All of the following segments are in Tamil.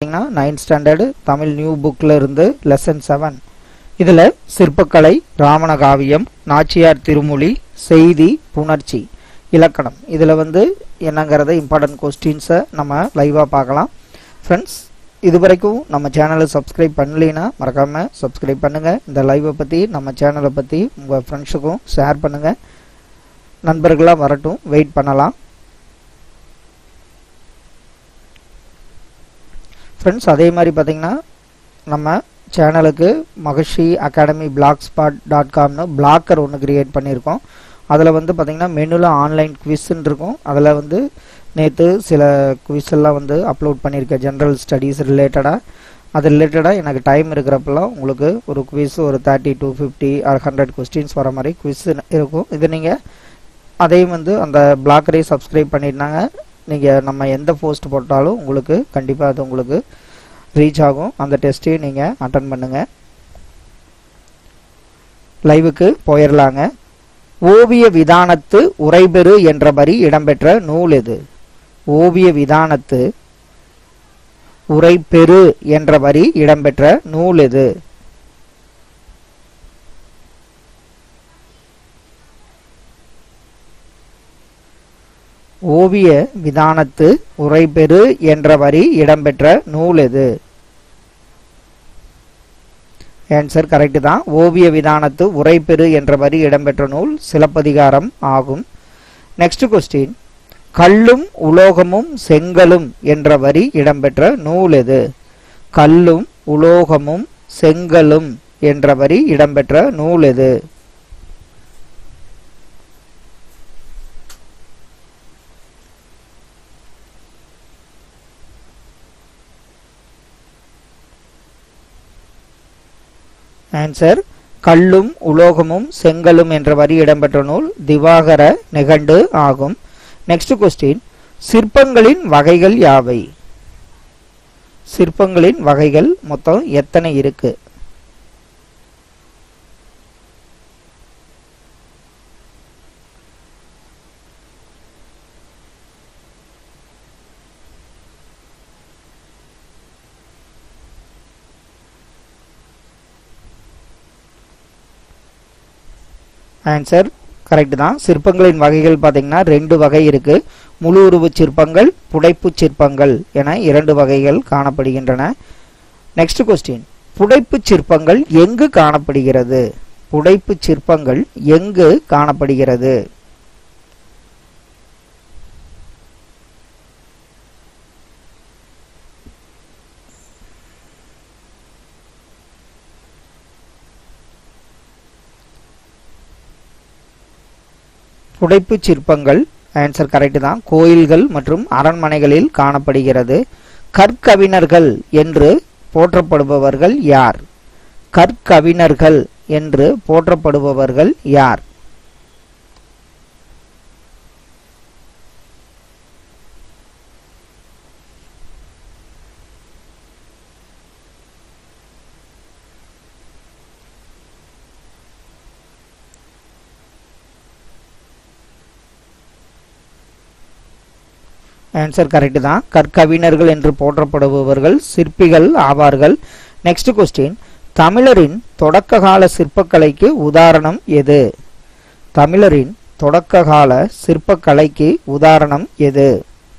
பார்த்தீங்கன்னா நைன்த் ஸ்டாண்டர்டு தமிழ் நியூ புக்கில் இருந்து லெசன் செவன் இதில் சிற்பக்கலை ராவண காவியம் நாச்சியார் திருமொழி செய்தி புணர்ச்சி இலக்கணம் இதில் வந்து என்னங்கிறத இம்பார்ட்டன்ட் கொஸ்டின்ஸை நம்ம லைவாக பார்க்கலாம் ஃப்ரெண்ட்ஸ் இது வரைக்கும் நம்ம சேனலை சப்ஸ்கிரைப் பண்ணலைன்னா மறக்காமல் சப்ஸ்கிரைப் பண்ணுங்கள் இந்த லைவை பற்றி நம்ம சேனலை பற்றி உங்கள் ஃப்ரெண்ட்ஸுக்கும் ஷேர் பண்ணுங்கள் நண்பர்களாக வரட்டும் வெயிட் பண்ணலாம் ஃப்ரெண்ட்ஸ் அதே மாதிரி பார்த்தீங்கன்னா நம்ம சேனலுக்கு Maharshi academy blog spot dot காம்னு பிளாக்கர் ஒன்று கிரியேட் பண்ணியிருக்கோம் அதில் வந்து பார்த்திங்கன்னா மெனுவில் ஆன்லைன் குவிஸ்ன்னு இருக்கும் அதில் வந்து நேற்று சில குவிஸ் எல்லாம் வந்து அப்லோட் பண்ணியிருக்கேன் ஜென்ரல் ஸ்டடீஸ் ரிலேட்டடாக அது ரிலேட்டடாக எனக்கு டைம் இருக்கிறப்பெல்லாம் உங்களுக்கு ஒரு குவிஸ் ஒரு thirty to fifty or hundred questions வர மாதிரி குவிஸ் இருக்கும் இது நீங்கள் அதையும் வந்து அந்த பிளாக்கரை சப்ஸ்கிரைப் பண்ணியிருந்தாங்க நீங்கள் நம்ம எந்த போஸ்ட் போட்டாலும் உங்களுக்கு கண்டிப்பாக அது உங்களுக்கு ரீச் ஆகும் அந்த டெஸ்ட்டையும் நீங்கள் அட்டன் பண்ணுங்கள் லைவுக்கு போயிடலாங்க ஓவிய விதானத்து உரைபெறு என்றபடி இடம்பெற்ற நூல் எது ஓவிய விதானத்து உரைபெறு என்ற வரி இடம்பெற்ற நூல் எது ஓவிய விதானத்து உரைபெறு என்ற வரி இடம்பெற்ற நூல் எது ஆன்சர் கரெக்ட் தான் ஓவிய விதானத்து உரைபெறு என்ற வரி இடம்பெற்ற நூல் சிலப்பதிகாரம் ஆகும் நெக்ஸ்ட் கொஸ்டின் கல்லும் உலோகமும் செங்கலும் என்ற வரி இடம்பெற்ற நூல் எது கல்லும் உலோகமும் செங்கலும் என்ற வரி இடம்பெற்ற நூல் எது ஆன்சர் கல்லும் உலோகமும் செங்கலும் என்ற வரி இடம்பெற்ற நூல் திவாகர நிகண்டு ஆகும் நெக்ஸ்ட் கொஸ்டின் சிற்பங்களின் வகைகள் யாவை சிற்பங்களின் வகைகள் மொத்தம் எத்தனை இருக்கு ஆன்சர் கரெக்ட் தான் சிற்பங்களின் வகைகள் பார்த்தீங்கன்னா ரெண்டு வகை இருக்கு முழு உருவ சிற்பங்கள் புடைப்பு சிற்பங்கள் என இரண்டு வகைகள் காணப்படுகின்றன நெக்ஸ்ட் கொஸ்டின் புடைப்பு சிற்பங்கள் எங்கு காணப்படுகிறது புடைப்பு சிற்பங்கள் எங்கு காணப்படுகிறது புடைப்பு சிற்பங்கள் ஆன்சர் கரெக்ட் தான் கோயில்கள் மற்றும் அரண்மனைகளில் காணப்படுகிறது கற்கவினர்கள் என்று போற்றப்படுபவர்கள் யார் கற்கவினர்கள் என்று போற்றப்படுபவர்கள் யார் ஆன்சர் கரெக்ட் தான் கற்கவினர்கள் என்று போற்றப்படுபவர்கள் சிற்பிகள் ஆவார்கள் நெக்ஸ்ட் கொஸ்டின் தமிழரின் தொடக்க கால சிற்பக்கலைக்கு உதாரணம் எது தமிழரின் தொடக்க கால சிற்பக்கலைக்கு உதாரணம் எது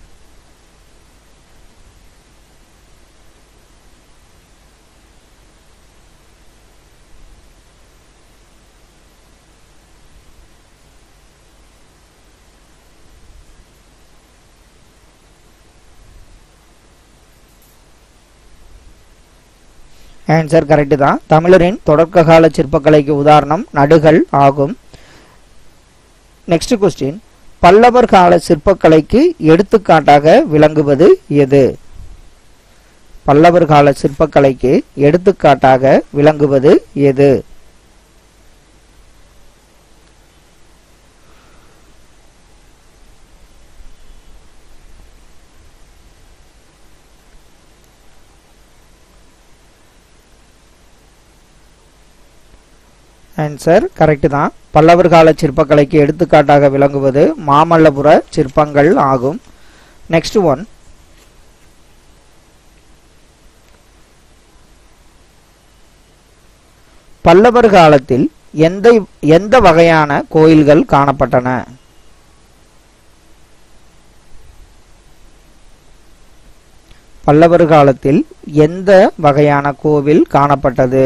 ஆன்சர் கரெக்ட் தான் தமிழரின் தொடக்க கால சிற்பக்கலைக்கு உதாரணம் நடுகள் ஆகும் நெக்ஸ்ட் கொஸ்டின் பல்லவர் கால சிற்பக்கலைக்கு எடுத்துக்காட்டாக விளங்குவது எது பல்லவர் கால சிற்பக்கலைக்கு எடுத்துக்காட்டாக விளங்குவது எது ஆன்சர் கரெக்ட் தான் பல்லவர் கால சிற்பக்கலைக்கு எடுத்துக்காட்டாக விளங்குவது மாமல்லபுர சிற்பங்கள் ஆகும் நெக்ஸ்ட் ஒன் பல்லவர் காலத்தில் எந்த எந்த வகையான கோயில்கள் காணப்பட்டன பல்லவர் காலத்தில் எந்த வகையான கோவில் காணப்பட்டது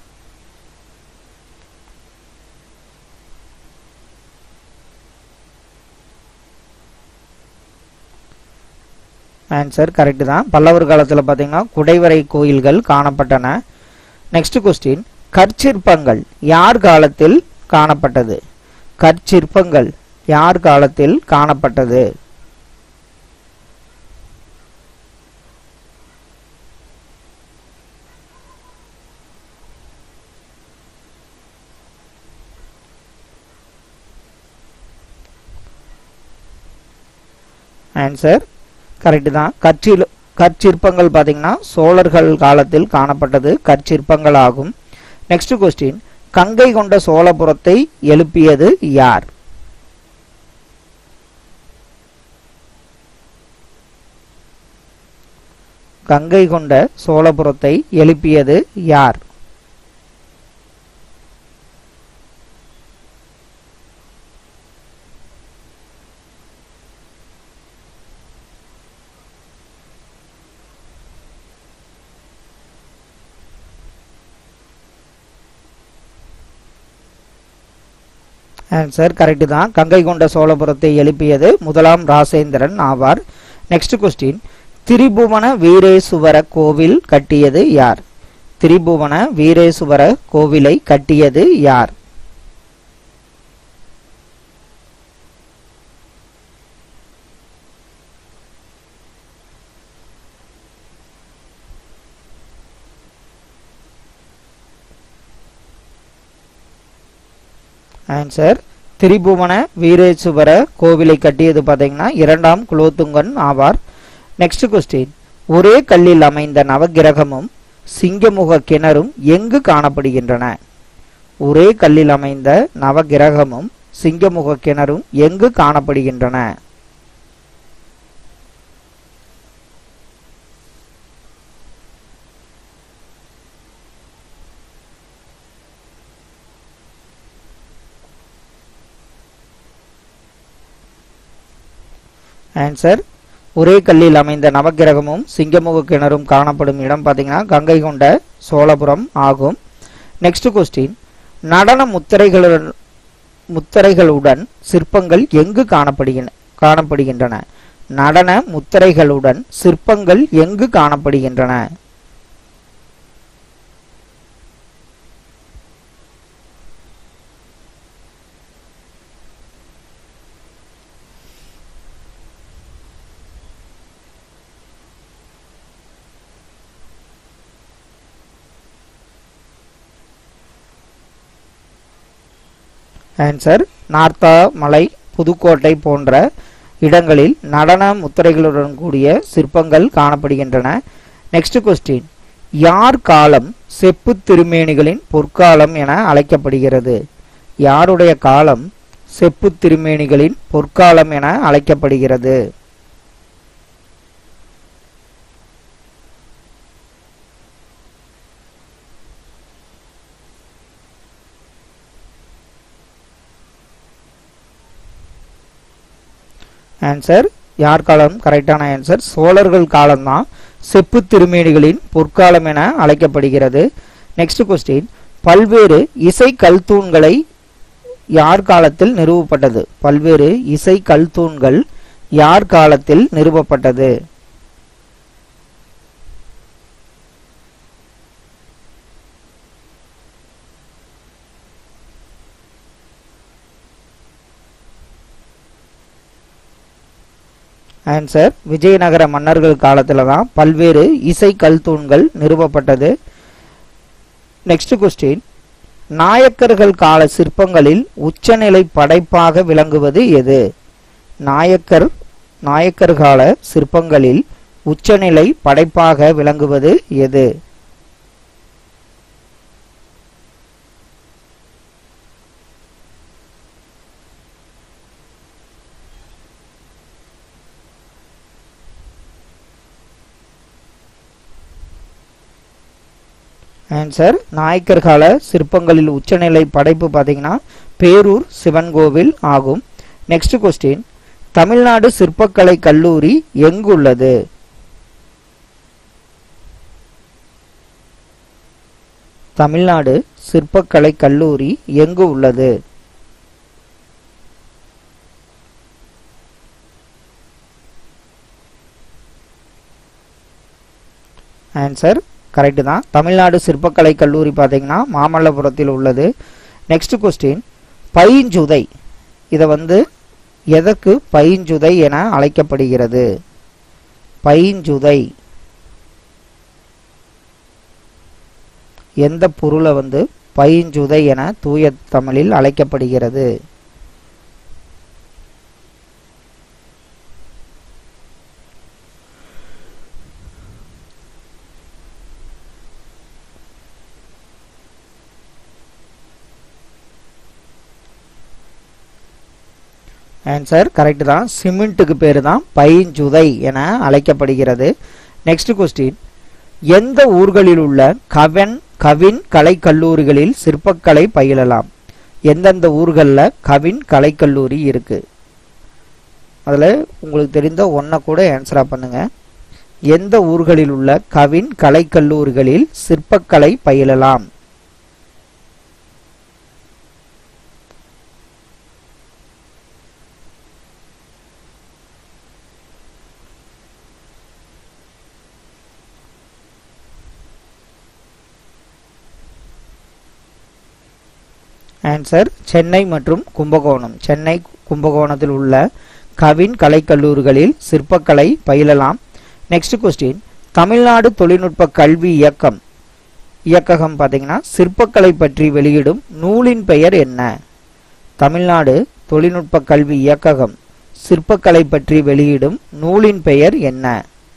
ஆன்சர் கரெக்ட் தான் பல்லவர் காலத்தில் பார்த்தீங்கன்னா குடைவரை கோயில்கள் காணப்பட்டன நெக்ஸ்ட் கொஸ்டின் கற்சிற்பங்கள் யார் காலத்தில் காணப்பட்டது கற்சிற்பங்கள் யார் காலத்தில் காணப்பட்டது ஆன்சர் கரெக்ட் தான் கற்சில் கற்சிற்பங்கள் பார்த்தீங்கன்னா சோழர்கள் காலத்தில் காணப்பட்டது கற்சிற்பங்கள் ஆகும் நெக்ஸ்ட் கொஸ்டின் கங்கை கொண்ட சோழபுரத்தை எழுப்பியது யார் கங்கை கொண்ட சோழபுரத்தை எழுப்பியது யார் ஆன்சர் கரெக்ட் தான் கங்கை கொண்ட சோழபுரத்தை எழுப்பியது முதலாம் ராசேந்திரன் ஆவார் நெக்ஸ்ட் கொஸ்டின் திரிபுவன வீரேசுவர கோவில் கட்டியது யார் திரிபுவன வீரேசுவர கோவிலை கட்டியது யார் ஆன்சர் திரிபுவன வீரேசுவர கோவிலை கட்டியது பார்த்தீங்கன்னா இரண்டாம் குலோத்துங்கன் ஆவார் நெக்ஸ்ட் கொஸ்டின் ஒரே கல்லில் அமைந்த நவகிரகமும் சிங்கமுக கிணறும் எங்கு காணப்படுகின்றன ஒரே கல்லில் அமைந்த நவகிரகமும் சிங்கமுக கிணறும் எங்கு காணப்படுகின்றன ஆன்சர் ஒரே கல்லில் அமைந்த நவக்கிரகமும் சிங்கமுக கிணறும் காணப்படும் இடம் பார்த்தீங்கன்னா கங்கை கொண்ட சோழபுரம் ஆகும் நெக்ஸ்ட் கொஸ்டின் நடன முத்திரைகளுடன் முத்திரைகளுடன் சிற்பங்கள் எங்கு காணப்படுகின காணப்படுகின்றன நடன முத்திரைகளுடன் சிற்பங்கள் எங்கு காணப்படுகின்றன ஆன்சர் நார்த்தா மலை புதுக்கோட்டை போன்ற இடங்களில் நடன முத்திரைகளுடன் கூடிய சிற்பங்கள் காணப்படுகின்றன நெக்ஸ்ட் கொஸ்டின் யார் காலம் செப்பு திருமேனிகளின் பொற்காலம் என அழைக்கப்படுகிறது யாருடைய காலம் செப்பு திருமேனிகளின் பொற்காலம் என அழைக்கப்படுகிறது ஆன்சர் யார் காலம் கரெக்டான ஆன்சர் சோழர்கள் காலம்தான் செப்பு திருமேனிகளின் பொற்காலம் என அழைக்கப்படுகிறது நெக்ஸ்ட் கொஸ்டின் பல்வேறு இசை கல்தூண்களை யார் காலத்தில் நிறுவப்பட்டது பல்வேறு இசை கல்தூண்கள் யார் காலத்தில் நிறுவப்பட்டது ஆன்சர் விஜயநகர மன்னர்கள் காலத்தில் தான் பல்வேறு இசை கல்தூண்கள் நிறுவப்பட்டது நெக்ஸ்ட் கொஸ்டின் நாயக்கர்கள் கால சிற்பங்களில் உச்சநிலை படைப்பாக விளங்குவது எது நாயக்கர் நாயக்கர் கால சிற்பங்களில் உச்சநிலை படைப்பாக விளங்குவது எது ஆன்சர் நாயக்கர் கால சிற்பங்களில் உச்சநிலை படைப்பு பார்த்தீங்கன்னா பேரூர் சிவன் கோவில் ஆகும் நெக்ஸ்ட் கொஸ்டின் தமிழ்நாடு சிற்பக்கலை கல்லூரி எங்குள்ளது தமிழ்நாடு சிற்பக்கலை கல்லூரி எங்கு உள்ளது ஆன்சர் கரெக்டு தான் தமிழ்நாடு சிற்பக்கலை கல்லூரி பார்த்தீங்கன்னா மாமல்லபுரத்தில் உள்ளது நெக்ஸ்ட் கொஸ்டின் பைஞ்சுதை இதை வந்து எதற்கு பைஞ்சுதை என அழைக்கப்படுகிறது பைஞ்சுதை எந்த பொருளை வந்து பைஞ்சுதை என தூய தமிழில் அழைக்கப்படுகிறது ஆன்சர் கரெக்ட் தான் சிமெண்ட்டுக்கு பேர் தான் பைஞ்சுதை என அழைக்கப்படுகிறது நெக்ஸ்ட் கொஸ்டின் எந்த ஊர்களில் உள்ள கவன் கவின் கலைக்கல்லூரிகளில் சிற்பக்கலை பயிலலாம் எந்தெந்த ஊர்களில் கவின் கலைக்கல்லூரி இருக்கு அதில் உங்களுக்கு தெரிந்த ஒன்றை கூட ஆன்சராக பண்ணுங்க எந்த ஊர்களில் உள்ள கவின் கலைக்கல்லூரிகளில் சிற்பக்கலை பயிலலாம் ஆன்சர் சென்னை மற்றும் கும்பகோணம் சென்னை கும்பகோணத்தில் உள்ள கவின் கலைக்கல்லூரிகளில் சிற்பக்கலை பயிலலாம் நெக்ஸ்ட் கொஸ்டின் தமிழ்நாடு தொழில்நுட்ப கல்வி இயக்கம் இயக்ககம் பார்த்தீங்கன்னா சிற்பக்கலை பற்றி வெளியிடும் நூலின் பெயர் என்ன தமிழ்நாடு தொழில்நுட்ப கல்வி இயக்ககம் சிற்பக்கலை பற்றி வெளியிடும் நூலின் பெயர் என்ன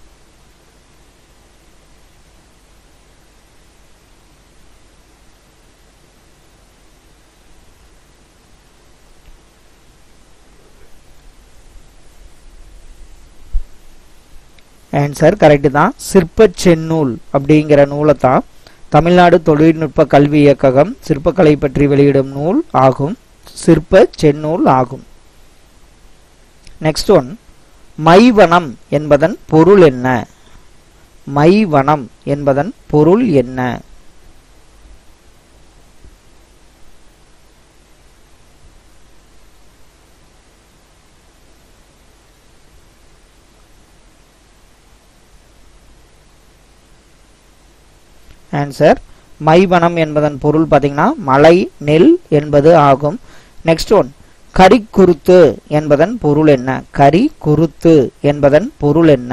ஆன்சர் கரெக்டு தான் சிற்பச் செந்நூல் அப்படிங்கிற நூலை தான் தமிழ்நாடு தொழில்நுட்ப கல்வி இயக்ககம் சிற்பக்கலை பற்றி வெளியிடும் நூல் ஆகும் சிற்ப செந்நூல் ஆகும் நெக்ஸ்ட் ஒன் மைவனம் என்பதன் பொருள் என்ன மைவனம் என்பதன் பொருள் என்ன ஆன்சர் மைவனம் என்பதன் பொருள் பார்த்தீங்கன்னா மலை நெல் என்பது ஆகும் நெக்ஸ்ட் ஒன் கரிக்குருத்து என்பதன் பொருள் என்ன கரி குருத்து என்பதன் பொருள் என்ன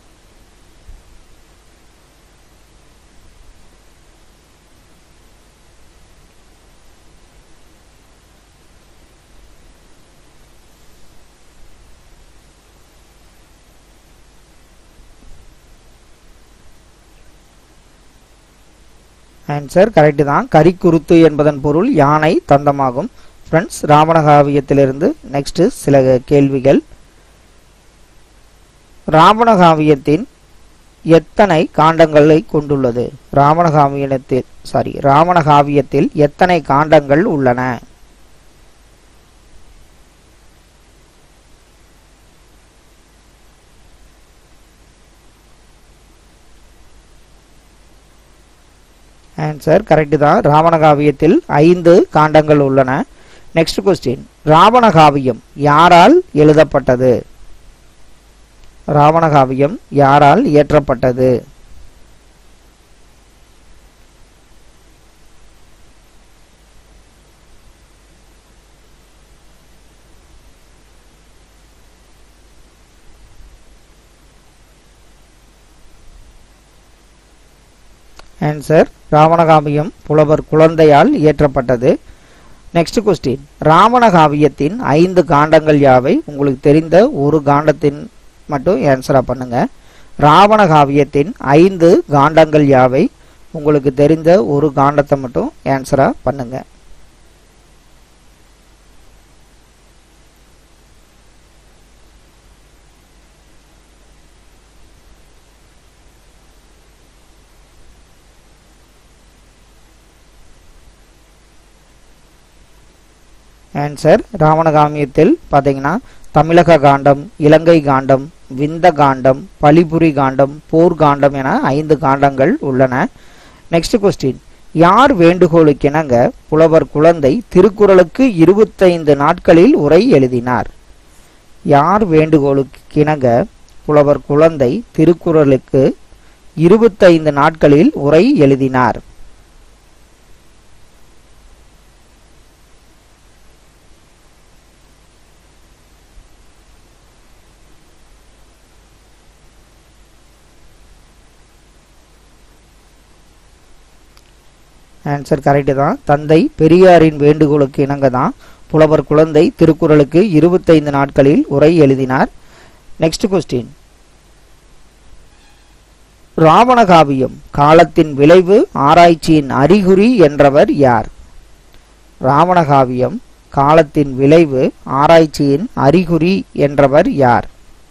ஆன்சர் கரெக்டு தான் கரிக்குருத்து என்பதன் பொருள் யானை தந்தமாகும் ஃப்ரெண்ட்ஸ் ராவணகாவியத்திலிருந்து நெக்ஸ்ட் சில கேள்விகள் ராவணகாவியத்தின் எத்தனை காண்டங்களை கொண்டுள்ளது ராவணகாவியத்தில் சாரி ராவணகாவியத்தில் எத்தனை காண்டங்கள் உள்ளன ஆன்சர் கரெக்டு தான் ராவணகாவியத்தில் ஐந்து காண்டங்கள் உள்ளன நெக்ஸ்ட் கொஸ்டின் ராவணகாவியம் யாரால் எழுதப்பட்டது ராவணகாவியம் யாரால் இயற்றப்பட்டது ஆன்சர் ராவணகாவியம் புலவர் குழந்தையால் இயற்றப்பட்டது நெக்ஸ்ட் கொஸ்டின் ராவணகாவியத்தின் ஐந்து காண்டங்கள் யாவை உங்களுக்கு தெரிந்த ஒரு காண்டத்தின் மட்டும் ஆன்சரா பண்ணுங்க ராவணகாவியத்தின் ஐந்து காண்டங்கள் யாவை உங்களுக்கு தெரிந்த ஒரு காண்டத்தை மட்டும் ஆன்சரா பண்ணுங்க ஆன்சர் ராவணகாமியத்தில் பார்த்தீங்கன்னா தமிழக காண்டம் இலங்கை காண்டம் விந்த காண்டம் பலிபுரி காண்டம் போர் காண்டம் என ஐந்து காண்டங்கள் உள்ளன நெக்ஸ்ட் கொஸ்டின் யார் வேண்டுகோளுக்கிணங்க புலவர் குழந்தை திருக்குறளுக்கு இருபத்தைந்து நாட்களில் உரை எழுதினார் யார் வேண்டுகோளுக்கிணங்க புலவர் குழந்தை திருக்குறளுக்கு இருபத்தைந்து நாட்களில் உரை எழுதினார் ஆன்சர் கரெக்டு தான் தந்தை பெரியாரின் வேண்டுகோளுக்கு இணங்க தான் புலவர் குழந்தை திருக்குறளுக்கு இருபத்தைந்து நாட்களில் உரை எழுதினார் நெக்ஸ்ட் கொஸ்டின் ராவணகாவியம் காலத்தின் விளைவு ஆராய்ச்சியின் அறிகுறி என்றவர் யார் ராவணகாவியம் காலத்தின் விளைவு ஆராய்ச்சியின் அறிகுறி என்றவர் யார்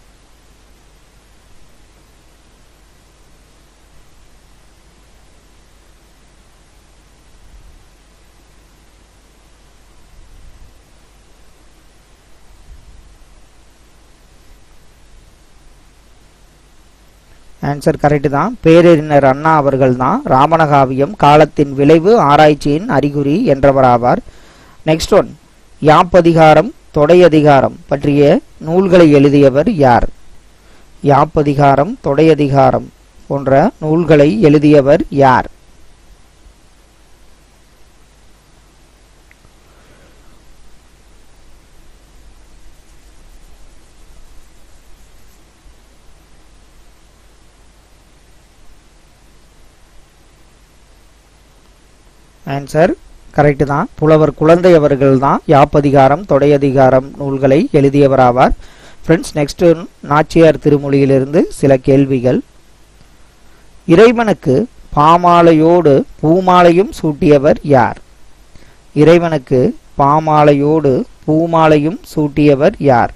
ஆன்சர் கரெக்டு தான் பேரறிஞர் அண்ணா அவர்கள் தான் ராமணகாவியம் காலத்தின் விளைவு ஆராய்ச்சியின் அறிகுறி என்றவராவார் நெக்ஸ்ட் ஒன் யாப்பதிகாரம் தொடையதிகாரம் பற்றிய நூல்களை எழுதியவர் யார் யாப்பதிகாரம் தொடையதிகாரம் போன்ற நூல்களை எழுதியவர் யார் ஆன்சர் கரெக்டு தான் புலவர் குழந்தை அவர்கள் தான் யாப்பதிகாரம் தொடையதிகாரம் நூல்களை எழுதியவராவார் ஃப்ரெண்ட்ஸ் நெக்ஸ்ட் நாச்சியார் திருமொழியிலிருந்து சில கேள்விகள் இறைவனுக்கு பாமாலையோடு பூமாலையும் சூட்டியவர் யார் இறைவனுக்கு பாமாலையோடு பூமாலையும் சூட்டியவர் யார்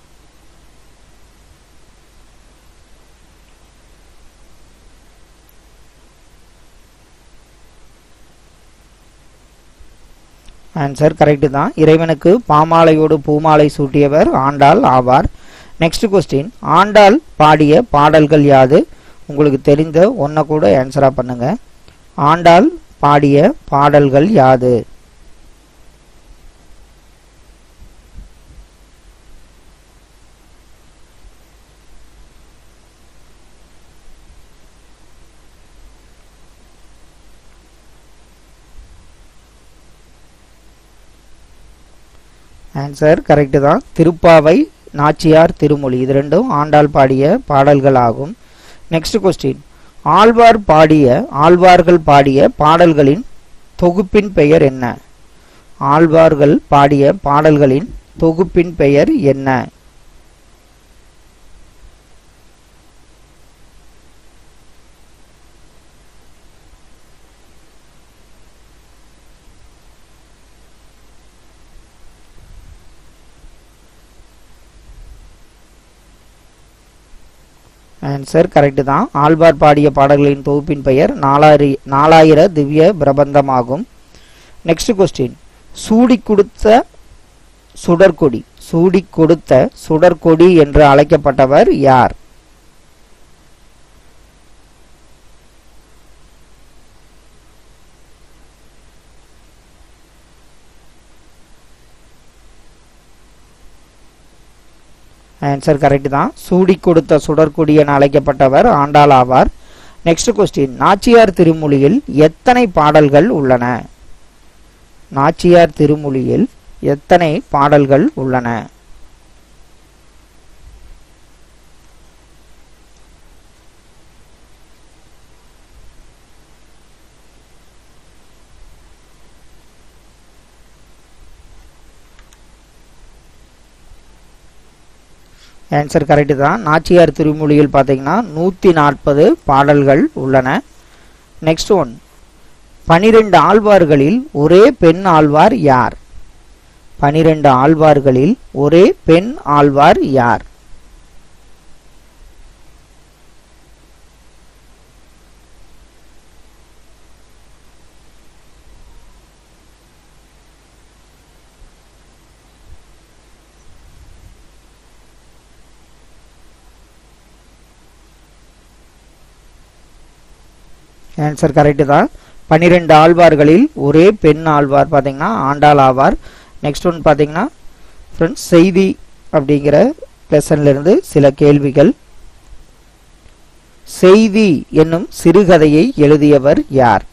ஆன்சர் கரெக்டு தான் இறைவனுக்கு பாமாலையோடு பூமாலை சூட்டியவர் ஆண்டாள் ஆவார் நெக்ஸ்ட் கொஸ்டின் ஆண்டாள் பாடிய பாடல்கள் யாது உங்களுக்கு தெரிந்த ஒன்றை கூட ஆன்சராக பண்ணுங்க ஆண்டாள் பாடிய பாடல்கள் யாது ஆன்சர் கரெக்டு தான் திருப்பாவை நாச்சியார் திருமொழி இது ரெண்டும் ஆண்டாள் பாடிய பாடல்கள் ஆகும் நெக்ஸ்ட் கொஸ்டின் ஆழ்வார் பாடிய ஆழ்வார்கள் பாடிய பாடல்களின் தொகுப்பின் பெயர் என்ன ஆழ்வார்கள் பாடிய பாடல்களின் தொகுப்பின் பெயர் என்ன ஆன்சர் கரெக்டு தான் ஆழ்வார் பாடிய பாடல்களின் தொகுப்பின் பெயர் நாலாயிர நாலாயிர திவ்ய பிரபந்தமாகும் நெக்ஸ்ட் கொஸ்டின் சூடி கொடுத்த சுடற்கொடி சூடி கொடுத்த சுடற்கொடி என்று அழைக்கப்பட்டவர் யார் ஆன்சர் கரெக்ட் தான் சூடி கொடுத்த சுடற்கொடி என அழைக்கப்பட்டவர் ஆண்டாள் ஆவார் நெக்ஸ்ட் கொஸ்டின் நாச்சியார் திருமொழியில் எத்தனை பாடல்கள் உள்ளன நாச்சியார் திருமொழியில் எத்தனை பாடல்கள் உள்ளன ஆன்சர் கரெக்டு தான் நாச்சியார் திருமொழியில் பார்த்தீங்கன்னா நூற்றி நாற்பது பாடல்கள் உள்ளன நெக்ஸ்ட் ஒன் பனிரெண்டு ஆழ்வார்களில் ஒரே பெண் ஆழ்வார் யார் பனிரெண்டு ஆழ்வார்களில் ஒரே பெண் ஆழ்வார் யார் ஆன்சர் கரெக்டு தான் பன்னிரெண்டு ஆழ்வார்களில் ஒரே பெண் ஆழ்வார் பார்த்தீங்கன்னா ஆண்டாள் ஆவார் நெக்ஸ்ட் ஒன் பார்த்தீங்கன்னா ஃப்ரெண்ட்ஸ் செய்தி அப்படிங்கிற லெசன்ல இருந்து சில கேள்விகள் செய்தி என்னும் சிறுகதையை எழுதியவர் யார்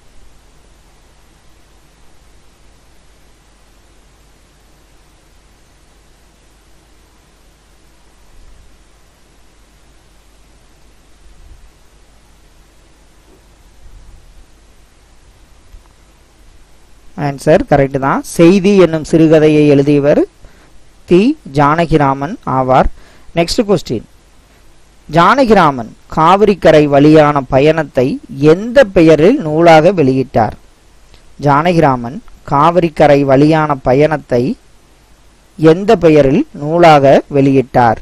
ஆன்சர் கரெக்ட் தான் செய்தி என்னும் சிறுகதையை எழுதியவர் தி ஜானகிராமன் ஆவார் நெக்ஸ்ட் கொஸ்டின் ஜானகிராமன் காவிரிக்கரை வழியான பயணத்தை எந்த பெயரில் நூலாக வெளியிட்டார் ஜானகிராமன் காவிரிக்கரை வழியான பயணத்தை எந்த பெயரில் நூலாக வெளியிட்டார்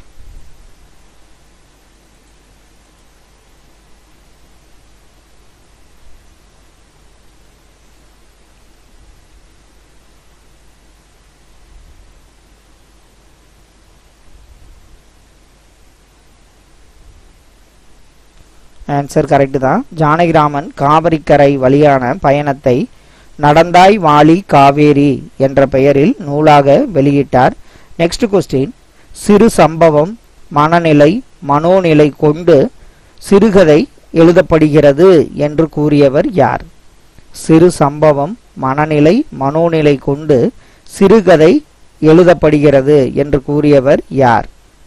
ஆன்சர் கரெக்ட் தான் ஜானகிராமன் காவிரிக்கரை வழியான பயணத்தை நடந்தாய் வாலி காவேரி என்ற பெயரில் நூலாக வெளியிட்டார் நெக்ஸ்ட் கொஸ்டின் சிறு சம்பவம் மனநிலை மனோநிலை கொண்டு சிறுகதை எழுதப்படுகிறது என்று கூறியவர் யார் சிறு சம்பவம் மனநிலை மனோநிலை கொண்டு சிறுகதை எழுதப்படுகிறது என்று கூறியவர் யார்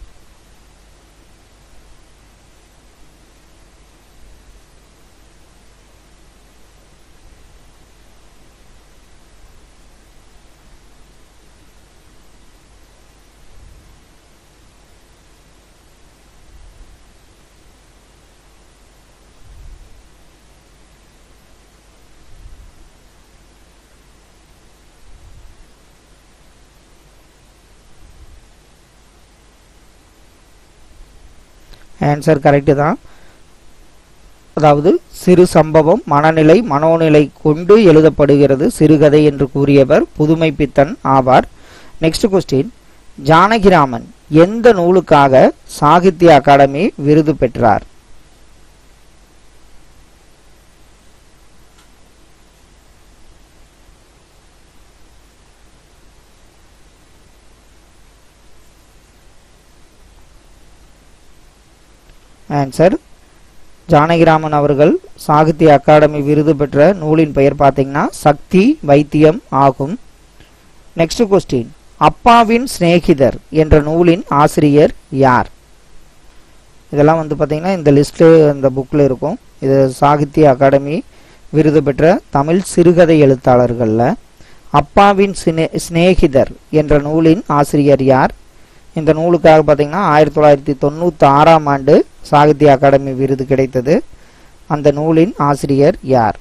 ஆன்சர் கரெக்டு தான் அதாவது சிறு சம்பவம் மனநிலை மனோநிலை கொண்டு எழுதப்படுகிறது சிறுகதை என்று கூறியவர் புதுமை பித்தன் ஆவார் நெக்ஸ்ட் கொஸ்டின் ஜானகிராமன் எந்த நூலுக்காக சாகித்ய அகாடமி விருது பெற்றார் ஆன்சர் ஜானகிராமன் அவர்கள் சாகித்ய அகாடமி விருது பெற்ற நூலின் பெயர் பார்த்தீங்கன்னா சக்தி வைத்தியம் ஆகும் நெக்ஸ்ட் கொஸ்டின் அப்பாவின் சிநேகிதர் என்ற நூலின் ஆசிரியர் யார் இதெல்லாம் வந்து பார்த்தீங்கன்னா இந்த லிஸ்ட்டு இந்த புக்கில் இருக்கும் இது சாகித்ய அகாடமி விருது பெற்ற தமிழ் சிறுகதை எழுத்தாளர்களில் அப்பாவின் சினே சிநேகிதர் என்ற நூலின் ஆசிரியர் யார் இந்த நூலுக்காக பார்த்தீங்கன்னா ஆயிரத்தி தொள்ளாயிரத்தி தொண்ணூற்றி ஆறாம் ஆண்டு சாகித்ய அகாடமி விருது கிடைத்தது அந்த நூலின் ஆசிரியர் யார்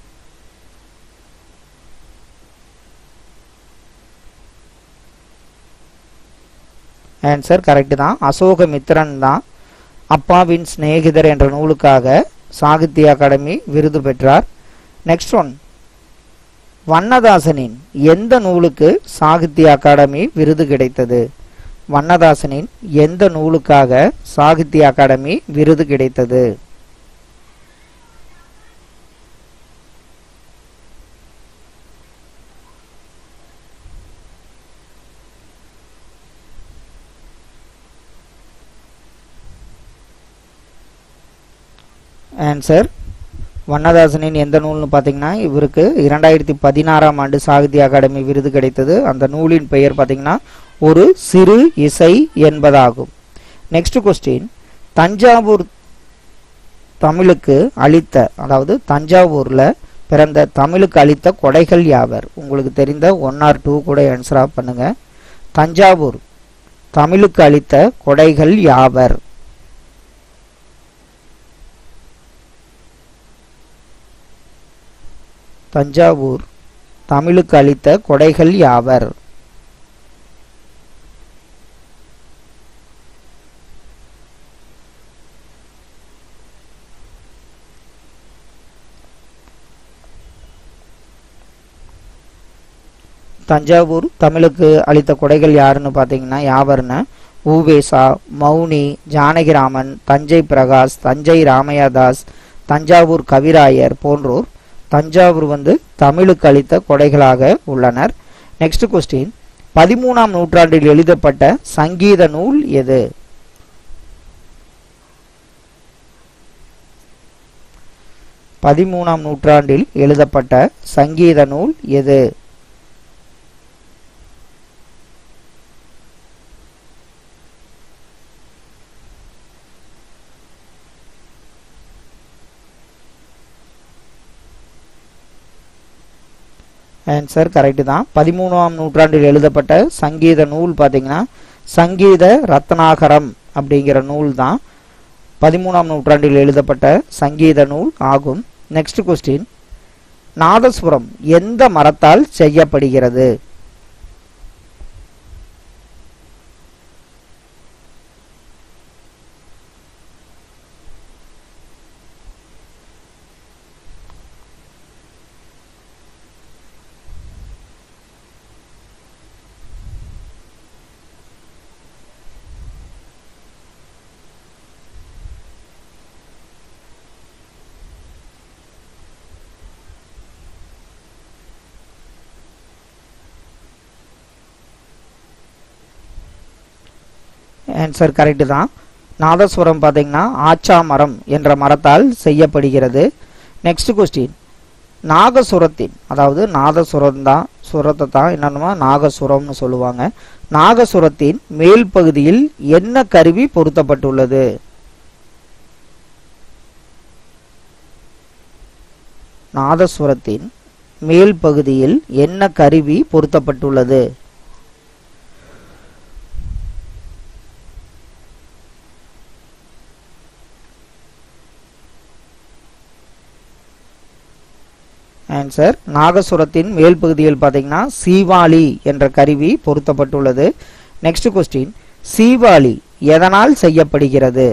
ஆன்சர் கரெக்ட் தான் அசோகமித்திரன் தான் அப்பாவின் சிநேகிதர் என்ற நூலுக்காக சாகித்ய அகாடமி விருது பெற்றார் நெக்ஸ்ட் ஒன் வண்ணதாசனின் எந்த நூலுக்கு சாகித்ய அகாடமி விருது கிடைத்தது வண்ணதாசனின் எந்த நூலுக்காக சாகித்ய அகாடமி விருது கிடைத்தது ஆன்சர் வண்ணதாசனின் எந்த நூல்னு பார்த்தீங்கன்னா இவருக்கு இரண்டாயிரத்தி பதினாறாம் ஆண்டு சாகித்ய அகாடமி விருது கிடைத்தது அந்த நூலின் பெயர் பார்த்தீங்கன்னா ஒரு சிறு இசை என்பதாகும் நெக்ஸ்ட் கொஸ்டின் தஞ்சாவூர் தமிழுக்கு அளித்த அதாவது தஞ்சாவூரில் பிறந்த தமிழுக்கு அளித்த கொடைகள் யாவர் உங்களுக்கு தெரிந்த ஒன் ஆர் டூ கூட ஆன்சராக பண்ணுங்க தஞ்சாவூர் தமிழுக்கு அளித்த கொடைகள் யாவர் தஞ்சாவூர் தமிழுக்கு அளித்த கொடைகள் யாவர் தஞ்சாவூர் தமிழுக்கு அளித்த கொடைகள் யாருன்னு பார்த்தீங்கன்னா யாவர்னு ஊவேசா மௌனி ஜானகிராமன் தஞ்சை பிரகாஷ் தஞ்சை ராமையாதாஸ் தஞ்சாவூர் கவிராயர் போன்றோர் தஞ்சாவூர் வந்து தமிழுக்கு அளித்த கொடைகளாக உள்ளனர் நெக்ஸ்ட் கொஸ்டின் பதிமூணாம் நூற்றாண்டில் எழுதப்பட்ட சங்கீத நூல் எது பதிமூணாம் நூற்றாண்டில் எழுதப்பட்ட சங்கீத நூல் எது ஆன்சர் கரெக்டு தான் பதிமூணாம் நூற்றாண்டில் எழுதப்பட்ட சங்கீத நூல் பார்த்தீங்கன்னா சங்கீத ரத்னாகரம் அப்படிங்கிற நூல் தான் பதிமூணாம் நூற்றாண்டில் எழுதப்பட்ட சங்கீத நூல் ஆகும் நெக்ஸ்ட் கொஸ்டின் நாதஸ்வரம் எந்த மரத்தால் செய்யப்படுகிறது ஆன்சர் கரெக்டு தான் நாதஸ்வரம் பார்த்தீங்கன்னா ஆச்சா மரம் என்ற மரத்தால் செய்யப்படுகிறது நெக்ஸ்ட் கொஸ்டின் நாகசுரத்தின் அதாவது நாதசுரம் தான் சுரத்தை தான் என்னென்னமா நாகசுரம்னு சொல்லுவாங்க நாகசுரத்தின் மேல் பகுதியில் என்ன கருவி பொருத்தப்பட்டுள்ளது நாதசுரத்தின் மேல் பகுதியில் என்ன கருவி பொருத்தப்பட்டுள்ளது ஆன்சர் நாகசுரத்தின் மேல் பகுதியில் பார்த்தீங்கன்னா சீவாளி என்ற கருவி பொருத்தப்பட்டுள்ளது நெக்ஸ்ட் கொஸ்டின் சீவாளி எதனால் செய்யப்படுகிறது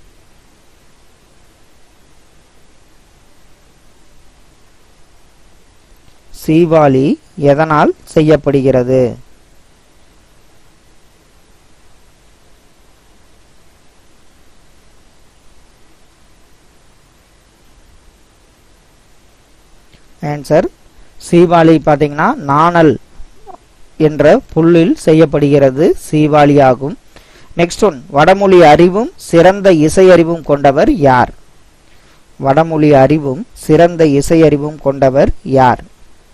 சீவாளி எதனால் செய்யப்படுகிறது ஆன்சர் சீவாளி பார்த்தீங்கன்னா நாணல் என்ற புல்லில் செய்யப்படுகிறது சீவாளி ஆகும் நெக்ஸ்ட் ஒன் வடமொழி அறிவும் சிறந்த இசை அறிவும் கொண்டவர் யார் வடமொழி அறிவும் சிறந்த இசை அறிவும் கொண்டவர் யார்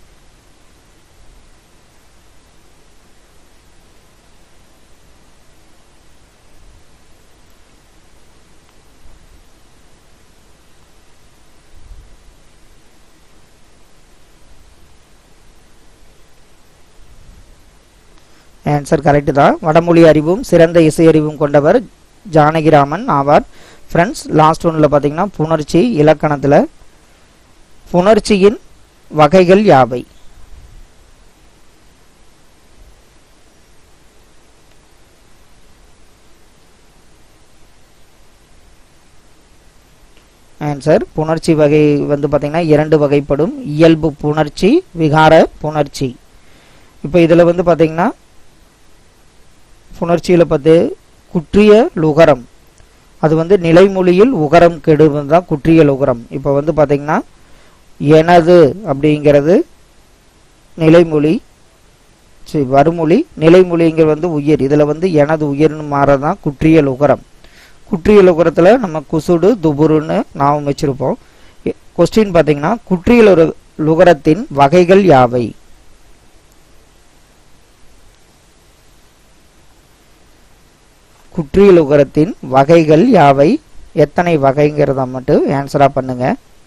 ஆன்சர் கரெக்டு தான் வடமொழி அறிவும் சிறந்த இசை அறிவும் கொண்டவர் ஜானகிராமன் ஆவார் ஃப்ரெண்ட்ஸ் லாஸ்ட் ஒன்றில் பார்த்தீங்கன்னா புணர்ச்சி இலக்கணத்தில் புணர்ச்சியின் வகைகள் யாவை ஆன்சர் புணர்ச்சி வகை வந்து பார்த்தீங்கன்னா இரண்டு வகைப்படும் இயல்பு புணர்ச்சி விகார புணர்ச்சி இப்போ இதில் வந்து பார்த்தீங்கன்னா புணர்ச்சியில் பார்த்து குற்றிய லுகரம் அது வந்து நிலைமொழியில் உகரம் கெடுவது தான் குற்றியல் உகரம் இப்போ வந்து பார்த்தீங்கன்னா எனது அப்படிங்கிறது நிலைமொழி சரி வருமொழி நிலைமொழிங்கிறது வந்து உயிர் இதில் வந்து எனது உயிர்னு மாறதான் குற்றியல் உகரம் குற்றியல் உகரத்தில் நம்ம குசுடு துபுருன்னு நாம் வச்சுருப்போம் கொஸ்டின் பார்த்தீங்கன்னா குற்றியல் ஒரு லுகரத்தின் வகைகள் யாவை குற்றியல் உகரத்தின் வகைகள் யாவை எத்தனை வகைங்கிறத மட்டும் ஆன்சரா பண்ணுங்க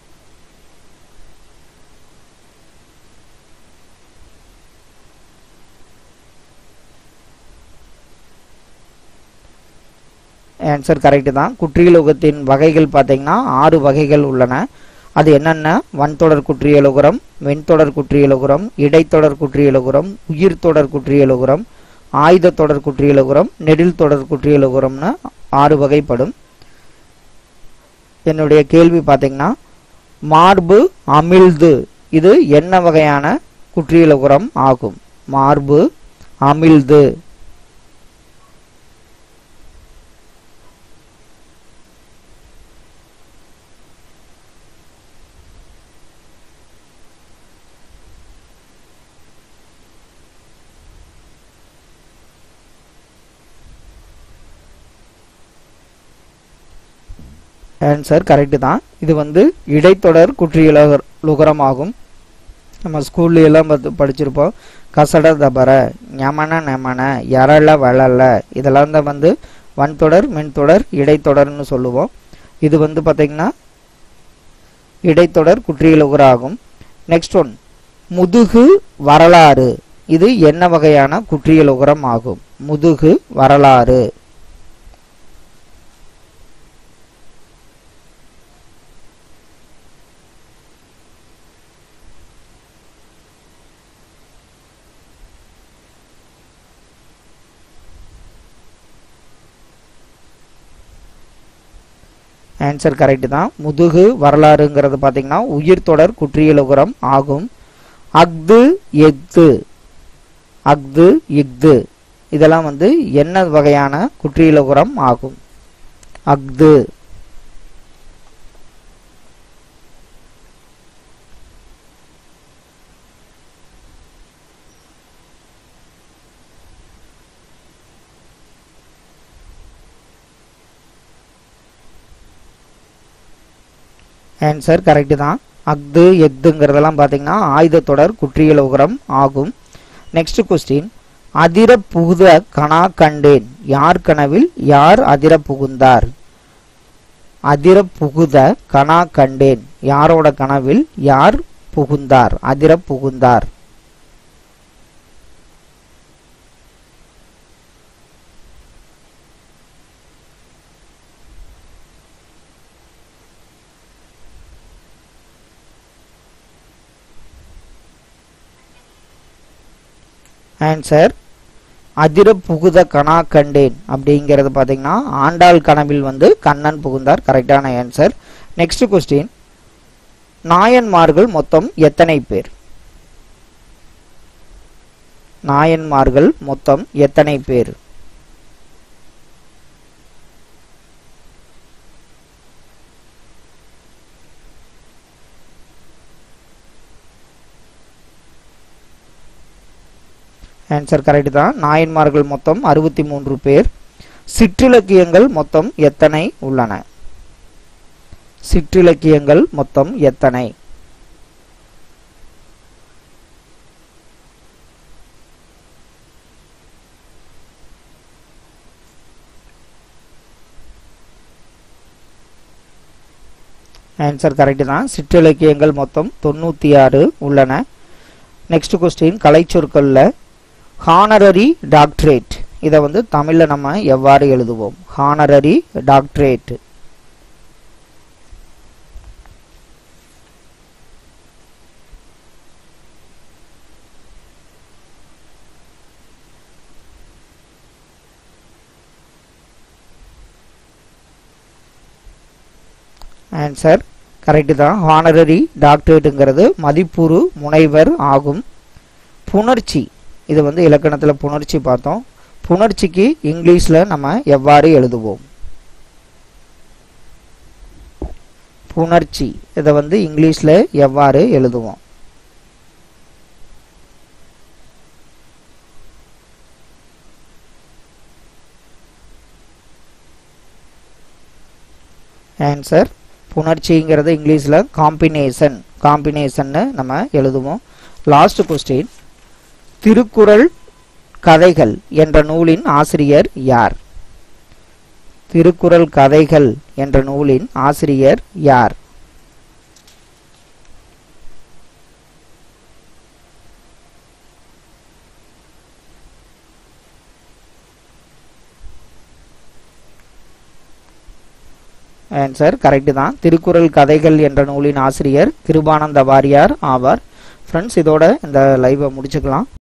ஆன்சர் கரெக்டு தான் குற்றியலுகத்தின் வகைகள் பார்த்தீங்கன்னா ஆறு வகைகள் உள்ளன அது என்னென்ன வன்தொடர் குற்றியலுகரம் வெண்தொடர் குற்றியலுகரம் இடைத்தொடர் குற்றியலுகரம் உயிர்த்தொடர் குற்றியலுகரம் ஆயுத தொடர் குற்றியலுகரம் நெடில் தொடர் குற்றியலுகரம்னு ஆறு வகைப்படும் என்னுடைய கேள்வி பார்த்தீங்கன்னா மார்பு அமிழ்து இது என்ன வகையான குற்றியலுகரம் ஆகும் மார்பு அமிழ்து ஆன்சர் கரெக்டு தான் இது வந்து இடைத்தொடர் குற்றியலுகரம் ஆகும் நம்ம ஸ்கூல்ல எல்லாம் பார்த்து படிச்சிருப்போம் கசட தபர ஞமன நெமன எரள வளல இதெல்லாம் தான் வந்து வன்தொடர் மென்தொடர் இடைத்தொடர்னு சொல்லுவோம் இது வந்து பார்த்தீங்கன்னா இடைத்தொடர் குற்றியலுகர ஆகும் நெக்ஸ்ட் ஒன் முதுகு வரலாறு இது என்ன வகையான குற்றியலுகரம் ஆகும் முதுகு வரலாறு ஆன்சர் கரெக்ட் தான் முதுகு வரலாறுங்கிறது பார்த்தீங்கன்னா உயிர் தொடர் குற்றியலுகரம் ஆகும் அஃது எஃது அஃது இஃது இதெல்லாம் வந்து என்ன வகையான குற்றியலுகரம் ஆகும் அஃது ஆன்சர் கரெக்டு தான் அஃது எஃதுங்கிறதெல்லாம் பார்த்தீங்கன்னா ஆயுதத்தொடர் குற்றியலுகரம் ஆகும் நெக்ஸ்ட் கொஸ்டின் அதிர புகுத கணா கண்டேன் யார் கனவில் யார் அதிர புகுந்தார் அதிர புகுத கணா கண்டேன் யாரோட கனவில் யார் புகுந்தார் அதிர புகுந்தார் ஆன்சர் அதிர புகுத கணா கண்டேன் அப்படிங்கிறது பார்த்தீங்கன்னா ஆண்டாள் கனவில் வந்து கண்ணன் புகுந்தார் கரெக்டான ஆன்சர் நெக்ஸ்ட் கொஸ்டின் நாயன்மார்கள் மொத்தம் எத்தனை பேர் நாயன்மார்கள் மொத்தம் எத்தனை பேர் ஆன்சர் கரெக்ட் தான் நாயன்மார்கள் மொத்தம் அறுபத்தி மூன்று பேர் சிற்றிலக்கியங்கள் மொத்தம் எத்தனை உள்ளன சிற்றிலக்கியங்கள் மொத்தம் எத்தனை ஆன்சர் கரெக்ட் தான் சிற்றிலக்கியங்கள் மொத்தம் தொண்ணூற்றி ஆறு உள்ளன நெக்ஸ்ட் கொஸ்டின் கலைச்சொற்களில் ஹானரரி டாக்டரேட் இதை வந்து தமிழில் நம்ம எவ்வாறு எழுதுவோம் ஹானரரி டாக்டரேட் ஆன்சர் கரெக்டு தான் ஹானரரி டாக்டரேட்டுங்கிறது மதிப்புறு முனைவர் ஆகும் புணர்ச்சி இது வந்து இலக்கணத்தில் புணர்ச்சி பார்த்தோம் புணர்ச்சிக்கு இங்கிலீஷில் நம்ம எவ்வாறு எழுதுவோம் புணர்ச்சி இதை வந்து இங்கிலீஷில் எவ்வாறு எழுதுவோம் ஆன்சர் புணர்ச்சிங்கிறது இங்கிலீஷில் காம்பினேஷன் காம்பினேஷன்னு நம்ம எழுதுவோம் லாஸ்ட் கொஸ்டின் திருக்குறள் கதைகள் என்ற நூலின் ஆசிரியர் யார் திருக்குறள் கதைகள் என்ற நூலின் ஆசிரியர் யார் ஆன்சர் கரெக்டு தான் திருக்குறள் கதைகள் என்ற நூலின் ஆசிரியர் கிருபானந்த வாரியார் ஆவார் ஃப்ரெண்ட்ஸ் இதோட இந்த லைவை முடிச்சுக்கலாம்